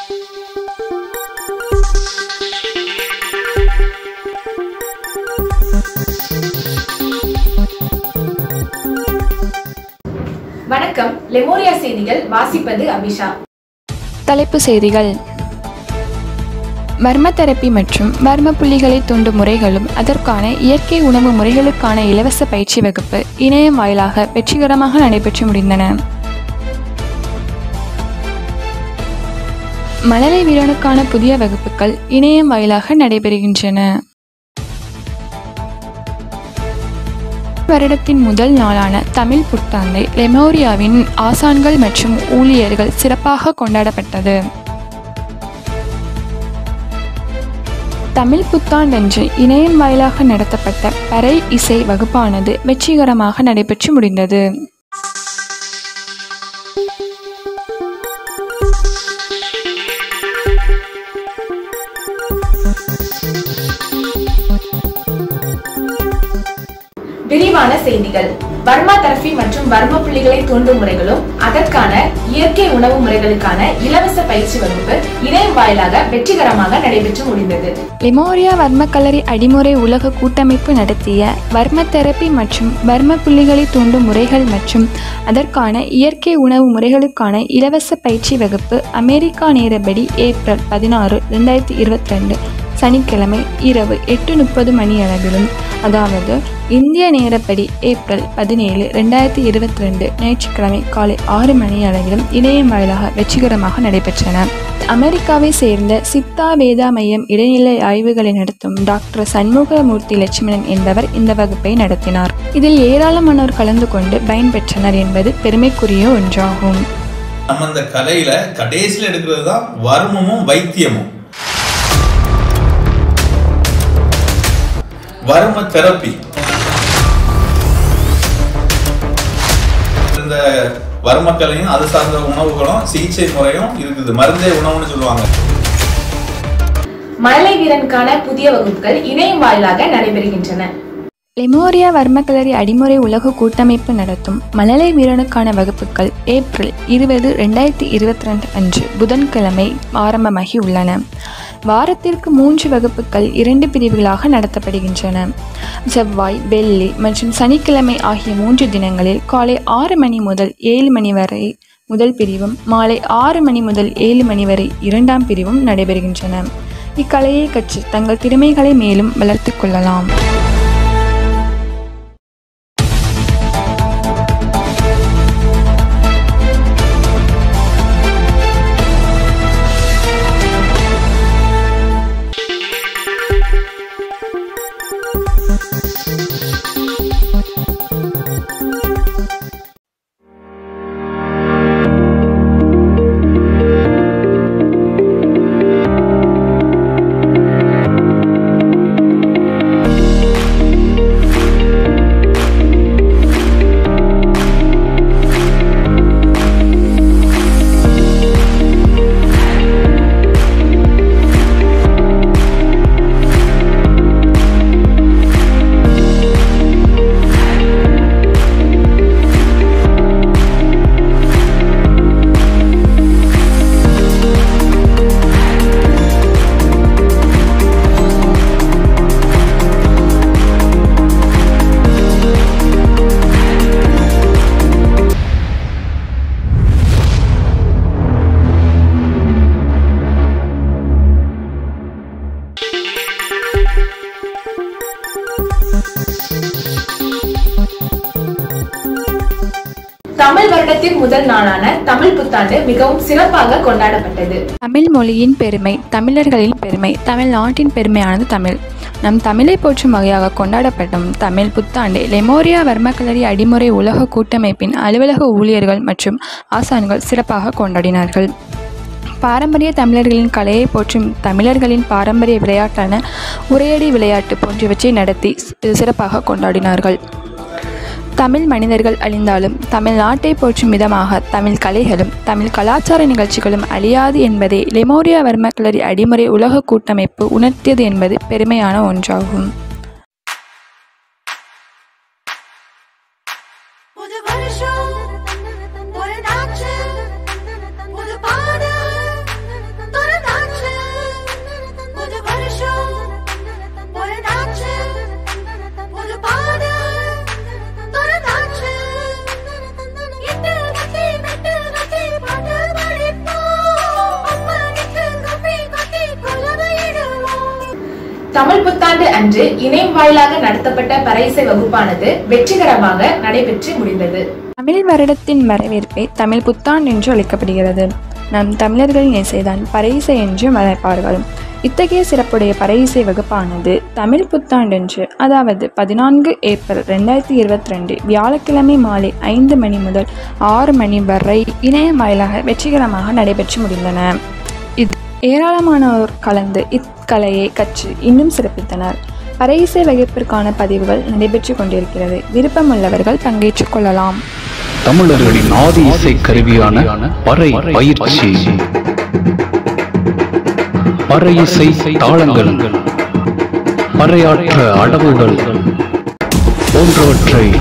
வணக்கம் லெமோரியா செய்திகள் வாசிப்பது அபிஷா தலைப்பு செய்திகள் மர்ம தெரப்பி மற்றும் மர்ம புள்ளிகளை தூண்டும் முறைகளும் அதற்கான இயற்கை உணவு முறைகளுக்கான இலவச பயிற்சி வகுப்பு இணையம் வாயிலாக வெற்றிகரமாக நடைபெற்று முடிந்தன மழலை வீரனுக்கான புதிய வகுப்புகள் இணையம் வாயிலாக நடைபெறுகின்றன வருடத்தின் முதல் நாளான தமிழ் புத்தாண்டை லெமோரியாவின் ஆசான்கள் மற்றும் ஊழியர்கள் சிறப்பாக கொண்டாடப்பட்டது தமிழ் புத்தாண்டன்று இணையம் வாயிலாக நடத்தப்பட்ட பறை இசை வகுப்பானது வெற்றிகரமாக நடைபெற்று முடிந்தது விரிவான செய்திகள் வர்மா தெரபி மற்றும் வர்ம புள்ளிகளை தூண்டும் முறைகளும் அதற்கான இயற்கை உணவு முறைகளுக்கான இலவச பயிற்சி வகுப்பு இணையம் வாயிலாக வெற்றிகரமாக நடைபெற்று முடிந்தது லிமோரியா வர்மக்கலரி அடிமுறை உலக கூட்டமைப்பு நடத்திய வர்ம தெரப்பி மற்றும் வர்ம புள்ளிகளை தூண்டும் முறைகள் மற்றும் அதற்கான இயற்கை உணவு முறைகளுக்கான இலவச பயிற்சி வகுப்பு அமெரிக்கா நேரப்படி ஏப்ரல் பதினாறு ரெண்டாயிரத்தி இருபத்தி ரெண்டு சனிக்கிழமை இரவு எட்டு முப்பது மணி அளவிலும் அதாவது இந்திய நேரப்படி ஏப்ரல் பதினேழு ரெண்டாயிரத்தி இருபத்தி ரெண்டு ஞாயிற்றுக்கிழமை காலை ஆறு மணி அளவிலும் இணையம் வாயிலாக வெற்றிகரமாக நடைபெற்றன அமெரிக்காவை சேர்ந்த சித்தா வேதா மையம் இடைநிலை ஆய்வுகளை நடத்தும் டாக்டர் சண்முகமூர்த்தி லட்சுமணன் என்பவர் இந்த வகுப்பை நடத்தினார் இதில் ஏராளமானோர் கலந்து கொண்டு பயன்பெற்றனர் என்பது பெருமைக்குரிய ஒன்றாகும் நம்ம இந்த கலையில கடைசியில் எடுக்கிறது தான் வர்மமும் வைத்தியமும் வர்ம தெரப்பி இந்த வர்மக்கலையும் அது சார்ந்த உணவுகளும் சிகிச்சை முறையும் இருக்குது மருந்தே உணவுன்னு சொல்லுவாங்க மழலை வீரனுக்கான புதிய வகுப்புகள் இணையம் வாயிலாக நடைபெறுகின்றன லெமோரியா வர்மக்கலரி அடிமுறை உலக கூட்டமைப்பு நடத்தும் மழலை வீரனுக்கான வகுப்புகள் ஏப்ரல் இருபது ரெண்டாயிரத்தி இருபத்தி ரெண்டு அன்று புதன்கிழமை ஆரம்பமாகி உள்ளன வாரத்திற்கு மூன்று வகுப்புகள் இரண்டு பிரிவுகளாக நடத்தப்படுகின்றன செவ்வாய் வெள்ளி மற்றும் சனிக்கிழமை ஆகிய மூன்று தினங்களில் காலை ஆறு மணி முதல் ஏழு மணி வரை முதல் பிரிவும் மாலை ஆறு மணி முதல் ஏழு மணி வரை இரண்டாம் பிரிவும் நடைபெறுகின்றன இக்கலையை கற்று தங்கள் திறமைகளை மேலும் வளர்த்துக் கொள்ளலாம் தமிழ் வருடத்தின் முதல் நாளான தமிழ் புத்தாண்டு மிகவும் சிறப்பாக கொண்டாடப்பட்டது தமிழ் மொழியின் பெருமை தமிழர்களின் பெருமை தமிழ்நாட்டின் பெருமையானது தமிழ் நம் தமிழை போற்றும் வகையாக கொண்டாடப்படும் தமிழ் புத்தாண்டை லெமோரியா வர்மக்கலரி அடிமுறை உலக கூட்டமைப்பின் அலுவலக ஊழியர்கள் மற்றும் ஆசான்கள் சிறப்பாக கொண்டாடினார்கள் பாரம்பரிய தமிழர்களின் கலையை போற்றும் தமிழர்களின் பாரம்பரிய விளையாட்டான உரையடி விளையாட்டு போன்றவற்றை நடத்தி சி- சிறப்பாக கொண்டாடினார்கள் தமிழ் மனிதர்கள் அழிந்தாலும் தமிழ் நாட்டை போற்றும் விதமாக தமிழ் கலைகளும் தமிழ் கலாச்சார நிகழ்ச்சிகளும் அழியாது என்பதை லெமோரியா வர்மக்கலரி அடிமுறை உலக கூட்டமைப்பு உணர்த்தியது என்பது பெருமையான ஒன்றாகும் புது வருஷம் ஒரு நாச்சு புது பாடு தமிழ் புத்தாண்டு அன்று இணையம் வாயிலாக நடத்தப்பட்ட பறையிசை வகுப்பானது வெற்றிகரமாக நடைபெற்று முடிந்தது தமிழ் வருடத்தின் வரவேற்பை தமிழ் புத்தாண்டு என்று அழைக்கப்படுகிறது நம் தமிழர்களின் இசைதான் பறையிசை என்று அழைப்பார்கள் இத்தகைய சிறப்புடைய பறையிசை வகுப்பானது தமிழ் புத்தாண்டன்று அதாவது பதினான்கு ஏப்ரல் ரெண்டாயிரத்தி இருபத்தி ரெண்டு வியாழக்கிழமை மாலை ஐந்து மணி முதல் ஆறு மணி வரை இணையம் வாயிலாக வெற்றிகரமாக நடைபெற்று முடிந்தன இது ஏராளமானோர் கலந்து இக்கலையை கற்று இன்னும் சிறப்பித்தனர் பறையிசை வகுப்பிற்கான பதிவுகள் நடைபெற்று கொண்டிருக்கிறது விருப்பமுள்ளவர்கள் பங்கேற்றுக் கொள்ளலாம் தமிழர்களின் ஆதி இசை கருவியான பறை பயிற்சி பறை இசை தாளங்கள் பறையாற்ற அடவுகள் போன்றவற்றை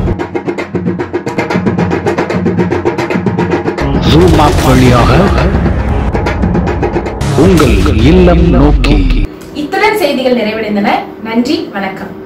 ஜூம் ஆப் வழியாக உங்கள் இல்லம் நோக்கி இத்துடன் செய்திகள் நிறைவடைந்தன நன்றி வணக்கம்